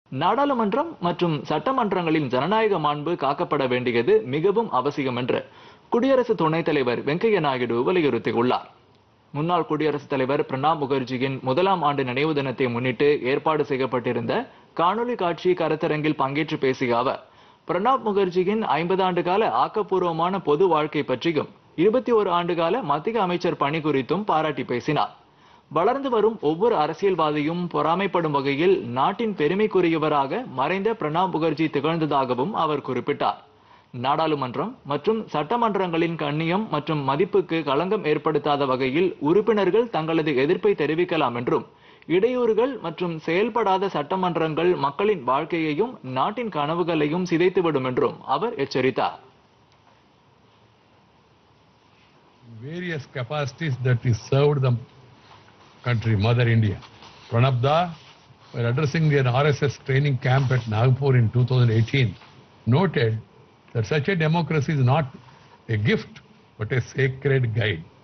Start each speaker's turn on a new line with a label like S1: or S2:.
S1: நாடாளுமன்றம் மற்றும் சட்டமன்றங்களின் ஜனநாயக மாண்பு காக்கப்பட வேண்டியது மிகவும் அவசியம் என்று குடியரசு துணைத் தலைவர் வெங்கையா நாயுடு வலியுறுத்தியுள்ளார் முன்னாள் குடியரசுத் தலைவர் பிரணாப் முகர்ஜியின் முதலாம் ஆண்டு நினைவு தினத்தை முன்னிட்டு ஏற்பாடு செய்யப்பட்டிருந்த காணொலி காட்சி கருத்தரங்கில் பங்கேற்று பேசிய அவர் பிரணாப் முகர்ஜியின் ஐம்பது ஆண்டு கால ஆக்கப்பூர்வமான பொது வாழ்க்கை பற்றியும் இருபத்தி ஒரு ஆண்டு கால மத்திய அமைச்சர் பணி குறித்தும் பாராட்டி பேசினார் வளர்ந்து வரும் ஒவ்வொரு அரசியல்வாதியும் பொறாமைப்படும் வகையில் நாட்டின் பெருமைக்குரியவராக மறைந்த பிரணாப் முகர்ஜி திகழ்ந்ததாகவும் அவர் குறிப்பிட்டார் நாடாளுமன்றம் மற்றும் சட்டமன்றங்களின் கண்ணியம் மற்றும் மதிப்புக்கு களங்கம் ஏற்படுத்தாத வகையில் உறுப்பினர்கள் தங்களது எதிர்ப்பை தெரிவிக்கலாம் என்றும் இடையூறுகள் மற்றும் செயல்படாத சட்டமன்றங்கள் மக்களின் வாழ்க்கையையும் நாட்டின் கனவுகளையும் சிதைத்துவிடும் என்றும் அவர் எச்சரித்தார்
S2: various capacities that we served the country, Mother India. Pranab Da, while addressing an RSS training camp at Nagpur in 2018, noted that such a democracy is not a gift but a sacred guide.